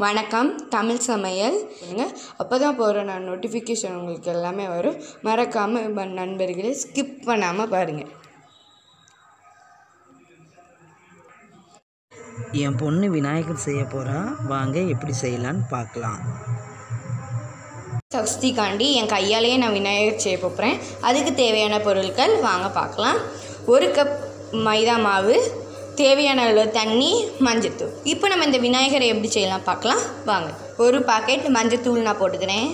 வணக்கம் தமிழ் சமையல் அப்போ தான் போகிற நான் நோட்டிஃபிகேஷன் உங்களுக்கு எல்லாமே வரும் மறக்காமல் நண்பர்களே ஸ்கிப் பண்ணாமல் பாருங்கள் என் பொண்ணு விநாயகர் செய்ய போகிறா வாங்க எப்படி செய்யலான்னு பார்க்கலாம் சஷ்டிக்காண்டி என் கையாலேயே நான் விநாயகர் செய்ய போகிறேன் அதுக்கு தேவையான பொருட்கள் வாங்க பார்க்கலாம் ஒரு கப் மைதா மாவு தேவையான அளவு தண்ணி மஞ்சத்தூள் இப்போ நம்ம இந்த விநாயகரை எப்படி செய்யலாம் பார்க்கலாம் வாங்க ஒரு பாக்கெட் மஞ்சத்தூள் நான் போட்டுக்கிறேன்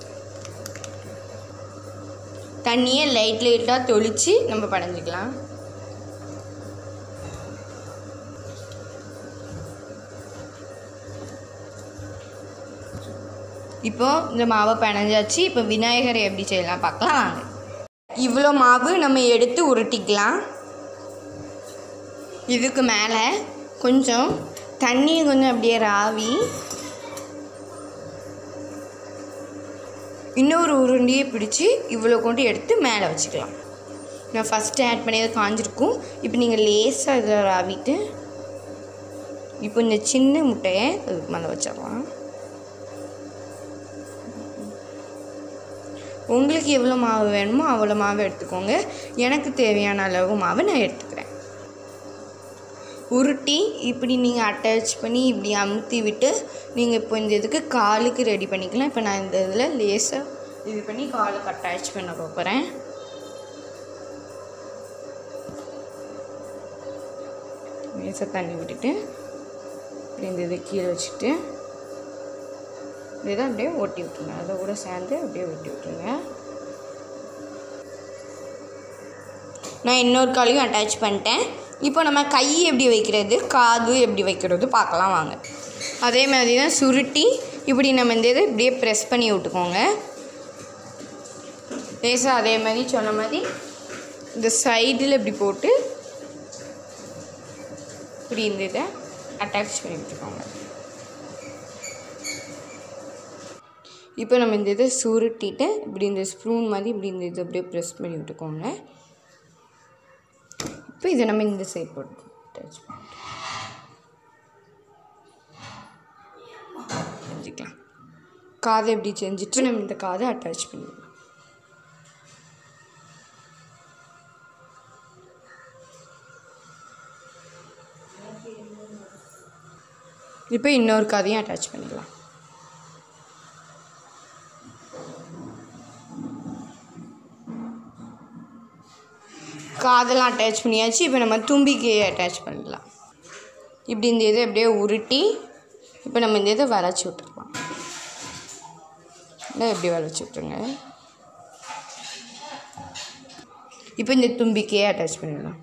தண்ணியை லைட் லைட்டாக தொளிச்சு நம்ம படைஞ்சிக்கலாம் இப்போ இந்த மாவை பிணைஞ்சாச்சு இப்போ விநாயகரை எப்படி செய்யலாம் பார்க்கலாம் வாங்க இவ்வளோ மாவு நம்ம எடுத்து உருட்டிக்கலாம் இதுக்கு மேலே கொஞ்சம் தண்ணியை கொஞ்சம் அப்படியே ராவி இன்னொரு உருண்டையை பிடிச்சி இவ்வளோ கொண்டு எடுத்து மேலே வச்சுக்கலாம் நான் ஃபஸ்ட்டு ஆட் பண்ணியது காஞ்சிருக்கும் இப்போ நீங்கள் லேசாக இதில் ராவிட்டு இப்போ இந்த சின்ன முட்டையை அதுக்கு மேலே வச்சிடலாம் உங்களுக்கு எவ்வளோ மாவு வேணுமோ அவ்வளோ மாவு எடுத்துக்கோங்க எனக்கு தேவையான அளவு மாவு நான் எடுத்துக்கிறேன் உருட்டி இப்படி நீங்கள் அட்டாச் பண்ணி இப்படி அமுத்தி விட்டு நீங்கள் இப்போ இந்த இதுக்கு காலுக்கு ரெடி பண்ணிக்கலாம் இப்போ நான் இந்த இதில் லேசாக இது பண்ணி காலுக்கு அட்டாச் பண்ண போகிறேன் லேசாக தண்ணி விட்டுட்டு இப்படி இந்த இதை கீழே வச்சுட்டு இதை அப்படியே ஒட்டி விட்டுருங்க அதை கூட சேர்ந்து அப்படியே ஒட்டி விட்டுருங்க நான் இன்னொரு காலையும் அட்டாச் பண்ணிட்டேன் இப்போ நம்ம கை எப்படி வைக்கிறது காது எப்படி வைக்கிறது பார்க்கலாம் வாங்க அதே மாதிரி தான் சுருட்டி இப்படி நம்ம இந்த இதை இப்படியே ப்ரெஸ் பண்ணி விட்டுக்கோங்க லேசாக அதே மாதிரி சொன்ன மாதிரி இந்த சைடில் இப்படி போட்டு இப்படி இந்த இதை அட்டாச் பண்ணி விட்டுக்கோங்க இப்போ நம்ம இந்த இதை சுருட்டிட்டு இப்படி இந்த ஸ்ப்ரூன் மாதிரி இப்படி இந்த இதை அப்படியே ப்ரெஸ் பண்ணி விட்டுக்கோங்க இப்போ இதை நம்ம இந்த சைட் போட்டு அட்டாச் செஞ்சுக்கலாம் காதை எப்படி செஞ்சுட்டு நம்ம இந்த காதை அட்டாச் பண்ணிடலாம் இப்போ இன்னொரு காதையும் அட்டாச் பண்ணிடலாம் காதெல்லாம் அட்டாச் பண்ணியாச்சு இப்போ நம்ம தும்பிக்கு அட்டாச் பண்ணிடலாம் இப்படி இந்த இதை அப்படியே உருட்டி இப்போ நம்ம இந்த இதை வளைச்சி விட்டுருலாம் இல்லை எப்படி வளைச்சி விட்ருங்க இப்போ இந்த தும்பிக்கையே அட்டாச் பண்ணிடலாம்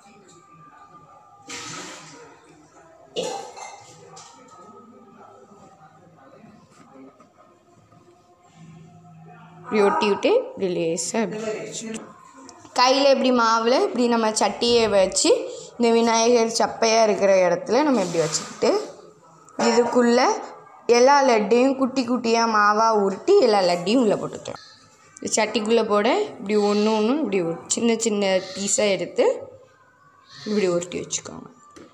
இப்படி ஒட்டி விட்டு இப்படி லேசாக இப்படி கையில் இப்படி மாவில் இப்படி நம்ம சட்டியை வச்சு இந்த விநாயகர் சப்பையாக இருக்கிற இடத்துல நம்ம இப்படி வச்சுக்கிட்டு இதுக்குள்ளே எல்லா லட்டையும் குட்டி குட்டியாக மாவாக உருட்டி எல்லா லட்டையும் உள்ளே போட்டுக்கலாம் இந்த சட்டிக்குள்ளே போட இப்படி ஒன்று ஒன்று இப்படி ஒரு சின்ன சின்ன பீஸாக எடுத்து இப்படி உருட்டி வச்சுக்கோங்க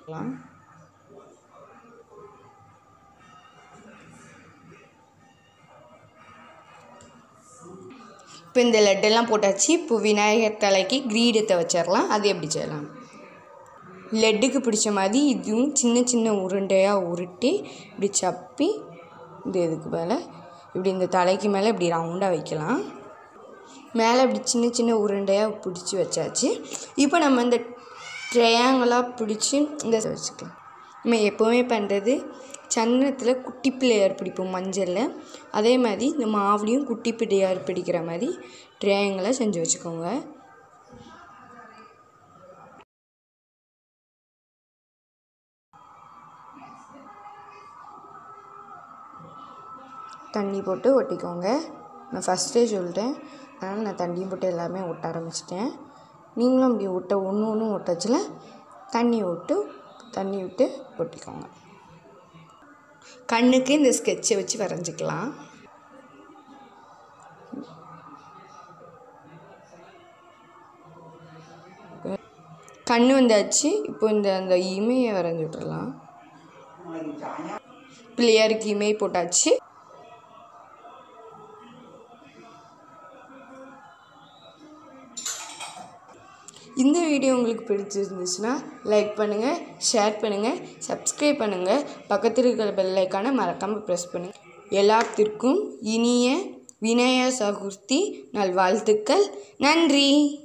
இப்போ இந்த லட்டெல்லாம் போட்டாச்சு இப்போ விநாயகர் தலைக்கு கிரீடத்தை வச்சிடலாம் அது எப்படி செய்யலாம் லட்டுக்கு பிடிச்ச மாதிரி இதுவும் சின்ன சின்ன உருண்டையாக உருட்டி இப்படி சப்பி இந்த இதுக்கு மேலே இப்படி இந்த தலைக்கு மேலே இப்படி ரவுண்டாக வைக்கலாம் மேலே இப்படி சின்ன சின்ன உருண்டையாக பிடிச்சி வச்சாச்சு இப்போ நம்ம இந்த ட்ரையாங்கலாக பிடிச்சி இந்த வச்சுக்கலாம் நம்ம எப்போவுமே பண்ணுறது சன்னத்தில் குட்டி பிள்ளையார் பிடிப்போம் மஞ்சளில் அதே மாதிரி இந்த மாவுலேயும் குட்டி பிள்ளையார் பிடிக்கிற மாதிரி ட்ரையாங்கலாக செஞ்சு வச்சுக்கோங்க தண்ணி போட்டு ஒட்டிக்கோங்க நான் ஃபஸ்ட்டே சொல்லிட்டேன் அதனால் நான் தண்ணியும் போட்டு எல்லாமே ஒட்ட ஆரம்பிச்சிட்டேன் நீங்களும் அப்படி ஒட்ட ஒன்று ஒன்று ஒட்டச்சில் தண்ணி விட்டு தண்ணி விட்டு ஒட்டிக்கோங்க கண்ணுக்கு இந்த ஸ்கெட்சை வச்சு வரைஞ்சிக்கலாம் கண்ணு வந்தாச்சு இப்போ இந்த அந்த இமையை வரைஞ்சி விட்டுறலாம் பிள்ளையாருக்கு இமை போட்டாச்சு இந்த வீடியோ உங்களுக்கு பிடிச்சிருந்துச்சுன்னா லைக் பண்ணுங்கள் ஷேர் பண்ணுங்கள் சப்ஸ்கிரைப் பண்ணுங்கள் பக்கத்தில் இருக்கிற பெல் ஐக்கானை மறக்காமல் ப்ரெஸ் பண்ணுங்கள் எல்லாத்திற்கும் இனிய விநாயகர் சதுர்த்தி நல்வாழ்த்துக்கள் நன்றி